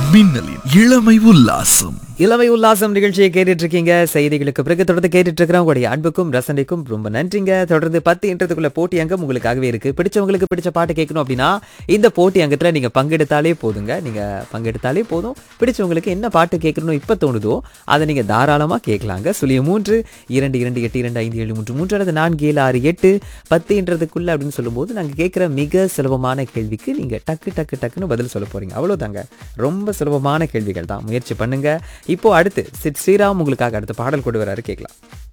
மின்னலின் இளமை உல்லாசம் இளமை உல்லாசம் நிகழ்ச்சியை கேட்டுட்டு இருக்கீங்க செய்திகளுக்கு பிறகு தொடர்ந்து கேட்டுட்டு இருக்கிற உங்களுடைய அன்புக்கும் ரசனைக்கும் ரொம்ப நன்றிங்க தொடர்ந்து பத்து இன்றதுக்குள்ள போட்டி அங்கம் உங்களுக்காகவே இருக்கு பிடிச்சவங்களுக்கு பிடிச்ச பாட்டு கேட்கணும் அப்படின்னா இந்த போட்டி அங்கத்துல நீங்க பங்கெடுத்தாலே போதுங்க நீங்க பங்கெடுத்தாலே போதும் பிடிச்சவங்களுக்கு என்ன பாட்டு கேட்கணும் இப்ப தோணுதோ அதை நீங்க தாராளமா கேட்கலாங்க சுழிய மூன்று இரண்டு இரண்டு எட்டு இரண்டு ஐந்து ஏழு மூன்று மூன்று அல்லது நான்கு ஏழு ஆறு எட்டு பத்துன்றதுக்குள்ள அப்படின்னு சொல்லும்போது நாங்க கேட்கிற மிக சுலபமான கேள்விக்கு நீங்க டக்கு டக்கு டக்குன்னு பதில் சொல்ல போறீங்க அவ்வளவுதாங்க ரொம்ப சுலபமான கேள்விகள் தான் முயற்சி பண்ணுங்க இப்போ அடுத்து சித் ஸ்ரீராம் உங்களுக்காக அடுத்த பாடல் கொண்டு வராரு கேட்கலாம்